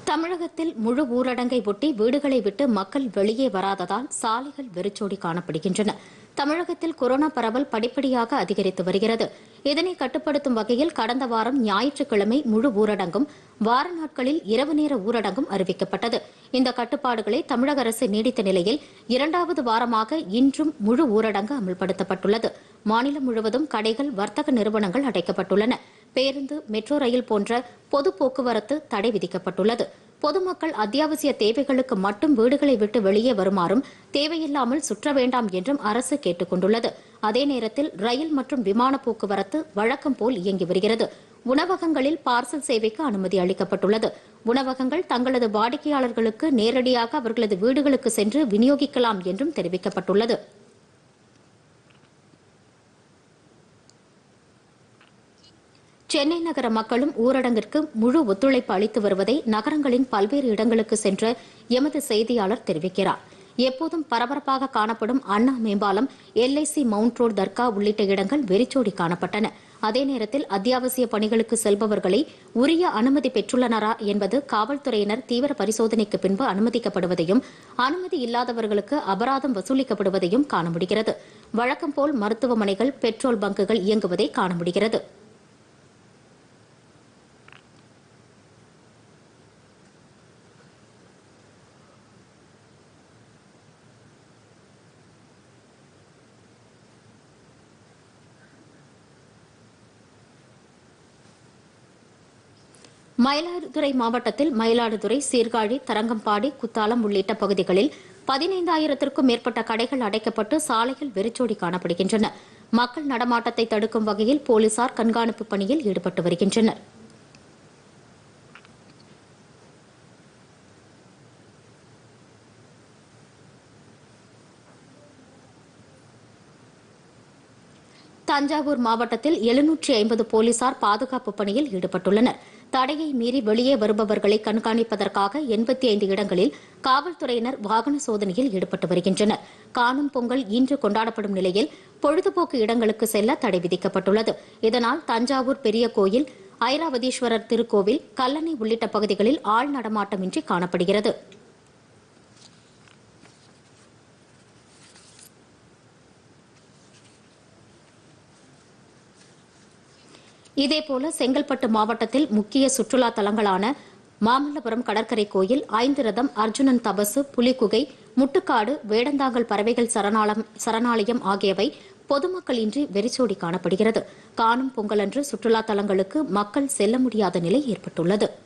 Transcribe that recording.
தமிழகத்தில் முழு ஊரடங்கை ஒட்டி வீடுகளை விட்டு மக்கள் வெளியே வராததால் சாலைகள் வெறிச்சோடி காணப்படுகின்றன தமிழகத்தில் கொரோனா பரவல் படிப்படியாக அதிகரித்து வருகிறது இதனை கட்டுப்படுத்தும் வகையில் கடந்த வாரம் ஞாயிற்றுக்கிழமை முழு ஊரடங்கும் வார நாட்களில் இரவு நேர ஊரடங்கும் அறிவிக்கப்பட்டது இந்த கட்டுப்பாடுகளை தமிழக அரசு நீடித்த நிலையில் இரண்டாவது வாரமாக இன்றும் முழு ஊரடங்கு அமல்படுத்தப்பட்டுள்ளது மாநிலம் முழுவதும் கடைகள் வர்த்தக நிறுவனங்கள் அடைக்கப்பட்டுள்ளன பேருந்து மெட்ரோ ரயில் போன்ற பொது போக்குவரத்து தடை விதிக்கப்பட்டுள்ளது பொதுமக்கள் அத்தியாவசிய தேவைகளுக்கு மட்டும் வீடுகளை விட்டு வெளியே வருமாறும் தேவையில்லாமல் சுற்ற வேண்டாம் என்றும் அரசு கேட்டுக் கொண்டுள்ளது அதே நேரத்தில் ரயில் மற்றும் விமான போக்குவரத்து வழக்கம் போல் இயங்கி வருகிறது உணவகங்களில் பார்சல் சேவைக்கு அனுமதி அளிக்கப்பட்டுள்ளது உணவகங்கள் தங்களது வாடிக்கையாளர்களுக்கு நேரடியாக அவர்களது வீடுகளுக்கு சென்று விநியோகிக்கலாம் என்றும் தெரிவிக்கப்பட்டுள்ளது சென்னை நகர மக்களும் ஊரடங்கிற்கு முழு ஒத்துழைப்பு அளித்து வருவதை நகரங்களின் பல்வேறு இடங்களுக்கு சென்ற எமது செய்தியாளர் தெரிவிக்கிறார் எப்போதும் பரபரப்பாக காணப்படும் அண்ணா மேம்பாலம் எல்ஐசி மவுண்ட் ரோடு தர்கா உள்ளிட்ட இடங்கள் வெறிச்சோடி காணப்பட்டன அதே நேரத்தில் அத்தியாவசிய பணிகளுக்கு செல்பவர்களை உரிய அனுமதி பெற்றுள்ளனரா என்பது காவல்துறையினர் தீவிர பரிசோதனைக்கு பின்பு அனுமதிக்கப்படுவதையும் அனுமதி இல்லாதவர்களுக்கு அபராதம் வசூலிக்கப்படுவதையும் காண முடிகிறது வழக்கம் போல் மருத்துவமனைகள் பெட்ரோல் பங்குகள் இயங்குவதை காண முடிகிறது மயிலாடுதுறை மாவட்டத்தில் மயிலாடுதுறை சீர்காழி தரங்கம்பாடி குத்தாலம் உள்ளிட்ட பகுதிகளில் பதினைந்தாயிரத்திற்கும் மேற்பட்ட கடைகள் அடைக்கப்பட்டு சாலைகள் வெறிச்சோடி காணப்படுகின்றன மக்கள் நடமாட்டத்தை தடுக்கும் வகையில் போலீசார் கண்காணிப்பு பணியில் ஈடுபட்டு வருகின்றனர் தஞ்சாவூர் மாவட்டத்தில் எழுநூற்றி ஐம்பது போலீசார் பாதுகாப்பு பணியில் ஈடுபட்டுள்ளனர் தடையை மீறி வெளியே வருபவர்களை கண்காணிப்பதற்காக எண்பத்தி ஐந்து இடங்களில் காவல்துறையினர் வாகன சோதனையில் ஈடுபட்டு வருகின்றனர் காணும் பொங்கல் இன்று கொண்டாடப்படும் நிலையில் பொழுதுபோக்கு இடங்களுக்கு செல்ல தடை விதிக்கப்பட்டுள்ளது இதனால் தஞ்சாவூர் பெரிய கோயில் ஐராவதீஸ்வரர் திருக்கோவில் கல்லணை உள்ளிட்ட பகுதிகளில் ஆள் நடமாட்டமின்றி காணப்படுகிறது இதேபோல செங்கல்பட்டு மாவட்டத்தில் முக்கிய சுற்றுலா தலங்களான மாமல்லபுரம் கடற்கரை கோயில் ஐந்து ரதம் அர்ஜுனன் தபசு புலிகுகை முட்டுக்காடு வேடந்தாங்கல் பறவைகள் சரணாலம் சரணாலயம் ஆகியவை பொதுமக்கள் இன்றி வெறிச்சோடி காணப்படுகிறது காணும் பொங்கலன்று சுற்றுலா தலங்களுக்கு மக்கள் செல்ல முடியாத நிலை ஏற்பட்டுள்ளது